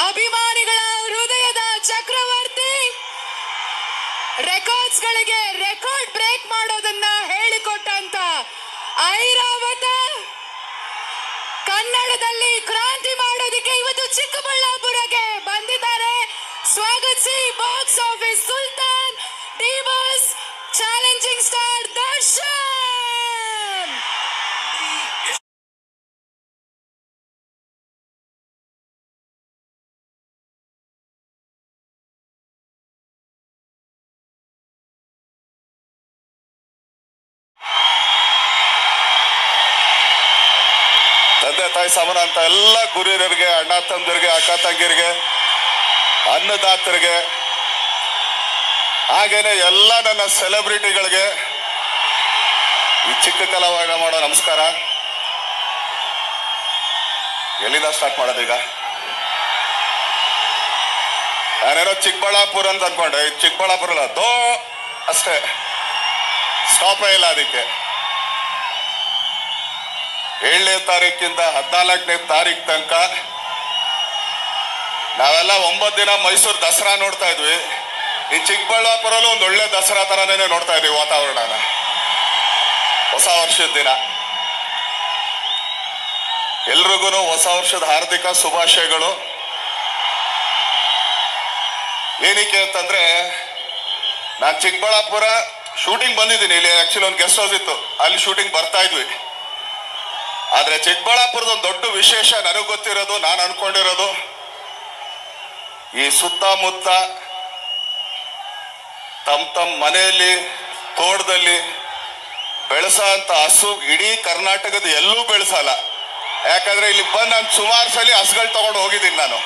ಅಭಿಮಾನಿಗಳ ಹೃದಯದ ಚಕ್ರವರ್ತಿ ರೆಕಾರ್ಡ್ಸ್ ಗಳಿಗೆ ರೆಕಾರ್ಡ್ ಬ್ರೇಕ್ ಮಾಡೋದನ್ನ ಹೇಳಿಕೊಟ್ಟಂತ ಐರಾವತ ಕನ್ನಡದಲ್ಲಿ ಕ್ರಾಂತಿ ಮಾಡೋದಕ್ಕೆ ಇವತ್ತು ಚಿಕ್ಕಬಳ್ಳಾಪುರಕ್ಕೆ ಬಂದಿದ್ದಾರೆ ಸ್ವಾಗತಿಸಿ ಬಾಕ್ಸ್ ಆಫೀಸ್ ಸುಲ್ತಾನ್ ಡಿವರ್ಸ್ ಚಾಲೆಂಜಿಂಗ್ ಸ್ಟಾರ್ ದರ್ಶನ್ ತಂದೆ ತಾಯಿ ಸಮಾನ ಅಂತ ಎಲ್ಲ ಗುರಿಯರಿಗೆ ಅಣ್ಣ ತಮ್ಮದಿರಿಗೆ ಅಕ್ಕ ತಂಗಿರಿಗೆ ಅನ್ನದಾತರಿಗೆ ಹಾಗೇನೆ ಎಲ್ಲ ನನ್ನ ಸೆಲೆಬ್ರಿಟಿಗಳಿಗೆ ಈ ಚಿಕ್ಕ ಕಲಾವಿದ ಮಾಡೋ ನಮಸ್ಕಾರ ಎಲ್ಲಿಂದ ಸ್ಟಾರ್ಟ್ ಮಾಡೋದೀಗ ನಾನೇನೋ ಚಿಕ್ಕಬಳ್ಳಾಪುರ ಅಂತ ಅನ್ಕೊಂಡೆ ಇದು ಚಿಕ್ಕಬಳ್ಳಾಪುರ ಅಲ್ಲ ದೋ ಅಷ್ಟೇ ಸ್ಟಾಪೇ ಇಲ್ಲ ಅದಕ್ಕೆ ಏಳನೇ ತಾರೀಕಿಂದ ಹದಿನಾಲ್ಕನೇ ತಾರೀಕು ತನಕ ನಾವೆಲ್ಲ ಒಂಬತ್ತು ದಿನ ಮೈಸೂರು ದಸರಾ ನೋಡ್ತಾ ಇದ್ವಿ ಈ ಚಿಕ್ಕಬಳ್ಳಾಪುರಲ್ಲೂ ಒಂದು ಒಳ್ಳೆ ದಸರಾ ತರನೇ ನೋಡ್ತಾ ಇದ್ವಿ ವಾತಾವರಣನ ಹೊಸ ವರ್ಷದ ದಿನ ಎಲ್ರಿಗೂ ಹೊಸ ವರ್ಷದ ಹಾರ್ದಿಕ ಶುಭಾಶಯಗಳು ಏನಕ್ಕೆ ಅಂತಂದ್ರೆ ನಾನು ಚಿಕ್ಕಬಳ್ಳಾಪುರ ಶೂಟಿಂಗ್ ಬಂದಿದ್ದೀನಿ ಇಲ್ಲಿ ಆಕ್ಚುಲಿ ಒಂದು ಗೆಸ್ಟ್ ಹೌಸ್ ಇತ್ತು ಅಲ್ಲಿ ಶೂಟಿಂಗ್ ಬರ್ತಾ ಇದ್ವಿ ಆದ್ರೆ ಚಿಕ್ಕಬಳ್ಳಾಪುರದ ಒಂದು ದೊಡ್ಡ ವಿಶೇಷ ನನಗೆ ಗೊತ್ತಿರೋದು ನಾನು ಅನ್ಕೊಂಡಿರೋದು ಈ ಸುತ್ತಮುತ್ತ ತಮ್ಮ ತಮ್ಮ ಮನೆಯಲ್ಲಿ ತೋಟದಲ್ಲಿ ಬೆಳೆಸೋ ಅಂತ ಹಸು ಇಡೀ ಕರ್ನಾಟಕದ ಎಲ್ಲೂ ಬೆಳೆಸಲ್ಲ ಯಾಕಂದ್ರೆ ಇಲ್ಲಿ ಬಂದು ನಾನು ಸುಮಾರು ಸಲ ಹಸುಗಳು ತಗೊಂಡು ಹೋಗಿದ್ದೀನಿ ನಾನು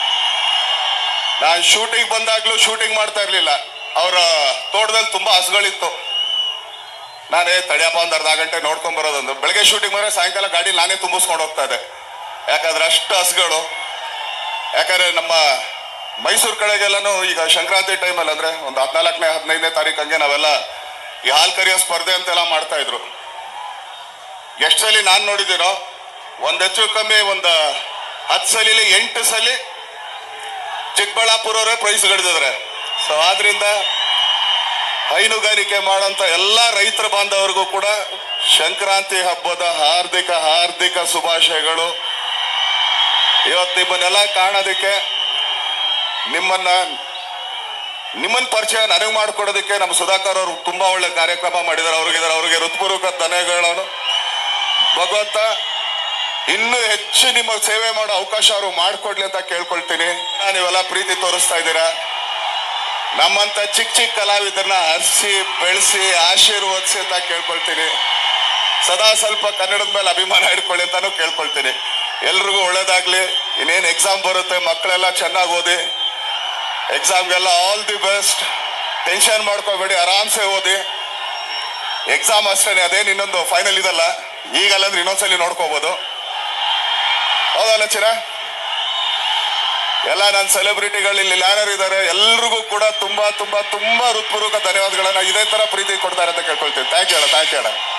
ನಾನು ಶೂಟಿಂಗ್ ಬಂದಾಗ್ಲೂ ಶೂಟಿಂಗ್ ಮಾಡ್ತಾ ಇರ್ಲಿಲ್ಲ ಅವರ ತೋಟದಲ್ಲಿ ತುಂಬಾ ಹಸುಗಳಿತ್ತು ನಾನೇ ತಡಿಯಪ್ಪ ಒಂದು ಅರ್ಧ ಗಂಟೆ ನೋಡ್ಕೊಂಡ್ ಬರೋದೊಂದು ಬೆಳಗ್ಗೆ ಶೂಟಿಂಗ್ ಮಾಡಿದ್ರೆ ಸಾಯಂಕಾಲ ಗಾಡಿ ನಾನೇ ತುಂಬಿಸ್ಕೊಂಡು ಹೋಗ್ತಾ ಇದ್ದೆ ಯಾಕಂದ್ರೆ ಅಷ್ಟು ಹಸುಗಳು ಯಾಕಂದ್ರೆ ನಮ್ಮ ಮೈಸೂರು ಕಡೆಗೆಲ್ಲನೂ ಈಗ ಸಂಕ್ರಾಂತಿ ಟೈಮಲ್ಲಿ ಅಂದ್ರೆ ಒಂದು ಹದಿನಾಲ್ಕನೇ ಹದಿನೈದನೇ ತಾರೀಕು ಹಂಗೆ ನಾವೆಲ್ಲ ಈ ಹಾಲು ಕರಿಯೋ ಸ್ಪರ್ಧೆ ಅಂತೆಲ್ಲ ಮಾಡ್ತಾ ಇದ್ರು ಎಷ್ಟು ಸಲ ನಾನು ನೋಡಿದ್ದೀನೋ ಒಂದ್ ಹೆಚ್ಚು ಕಮ್ಮಿ ಒಂದು ಹತ್ತು ಸಲಿಲಿ ಎಂಟು ಸಲಿ ಚಿಕ್ಕಬಳ್ಳಾಪುರವರೇ ಪ್ರೈಸ್ ಗಳಿದ್ದಾರೆ ಸೊ ಆದ್ರಿಂದ ಹೈನುಗಾರಿಕೆ ಮಾಡೋಂಥ ಎಲ್ಲ ರೈತರ ಬಾಂಧವರಿಗೂ ಕೂಡ ಸಂಕ್ರಾಂತಿ ಹಬ್ಬದ ಹಾರ್ದಿಕ ಹಾರ್ದಿಕ ಶುಭಾಶಯಗಳು ಇವತ್ತು ನಿಮ್ಮನ್ನೆಲ್ಲ ಕಾಣೋದಕ್ಕೆ ನಿಮ್ಮನ್ನ ನಿಮ್ಮನ್ನ ಪರಿಚಯ ನನಗೆ ಮಾಡ್ಕೊಡೋದಕ್ಕೆ ನಮ್ಮ ಸುಧಾಕರ್ ಅವರು ತುಂಬಾ ಒಳ್ಳೆ ಕಾರ್ಯಕ್ರಮ ಮಾಡಿದ್ದಾರೆ ಅವ್ರಿಗಿದ್ದಾರೆ ಅವ್ರಿಗೆ ಹೃತ್ಪೂರ್ವಕ ಧನ್ಯಗಳನ್ನು ಭಗವಂತ ಇನ್ನೂ ಹೆಚ್ಚು ನಿಮ್ಮ ಸೇವೆ ಮಾಡೋ ಅವಕಾಶ ಅವರು ಮಾಡ್ಕೊಡ್ಲಿ ಅಂತ ಕೇಳ್ಕೊಳ್ತೀನಿ ನೀವೆಲ್ಲ ಪ್ರೀತಿ ತೋರಿಸ್ತಾ ಇದ್ದೀರಾ ನಮ್ಮಂತ ಚಿಕ್ಕ ಚಿಕ್ಕ ಕಲಾವಿದರನ್ನ ಹರಿಸಿ ಬೆಳೆಸಿ ಆಶೀರ್ವದಿಸಿ ಅಂತ ಕೇಳ್ಕೊಳ್ತೀನಿ ಸದಾ ಸ್ವಲ್ಪ ಕನ್ನಡದ ಮೇಲೆ ಅಭಿಮಾನ ಇಟ್ಕೊಳ್ಳಿ ಅಂತಾನು ಕೇಳ್ಕೊಳ್ತೀನಿ ಎಲ್ರಿಗೂ ಒಳ್ಳೇದಾಗ್ಲಿ ಇನ್ನೇನು ಎಕ್ಸಾಮ್ ಬರುತ್ತೆ ಮಕ್ಕಳೆಲ್ಲ ಚೆನ್ನಾಗಿ ಓದಿ ಎಕ್ಸಾಮ್ಗೆಲ್ಲ ಆಲ್ ದಿ ಬೆಸ್ಟ್ ಟೆನ್ಷನ್ ಮಾಡ್ಕೋಬೇಡಿ ಆರಾಮ್ಸೆ ಓದಿ ಎಕ್ಸಾಮ್ ಅಷ್ಟೇ ಅದೇನು ಇನ್ನೊಂದು ಫೈನಲ್ ಇದಲ್ಲ ಈಗಲ್ಲಂದ್ರೆ ಇನ್ನೊಂದ್ಸಲಿ ನೋಡ್ಕೋಬಹುದು ಹೌದಲ್ಲ ಚಿರ ಎಲ್ಲ ನನ್ನ ಸೆಲೆಬ್ರಿಟಿಗಳು ಇಲ್ಲಿ ಯಾರ್ಯಾರು ಇದ್ದಾರೆ ಎಲ್ರಿಗೂ ಕೂಡ ತುಂಬಾ ತುಂಬಾ ತುಂಬಾ ಹೃತ್ಪೂರ್ವಕ ಧನ್ಯವಾದಗಳನ್ನ ಇದೇ ತರ ಪ್ರೀತಿ ಕೊಡ್ತಾರೆ ಅಂತ ಕೇಳ್ಕೊಳ್ತೀನಿ ಥ್ಯಾಂಕ್ ಯು ಅಣ್ಣ ಥ್ಯಾಂಕ್ ಯು ಅಣ್ಣ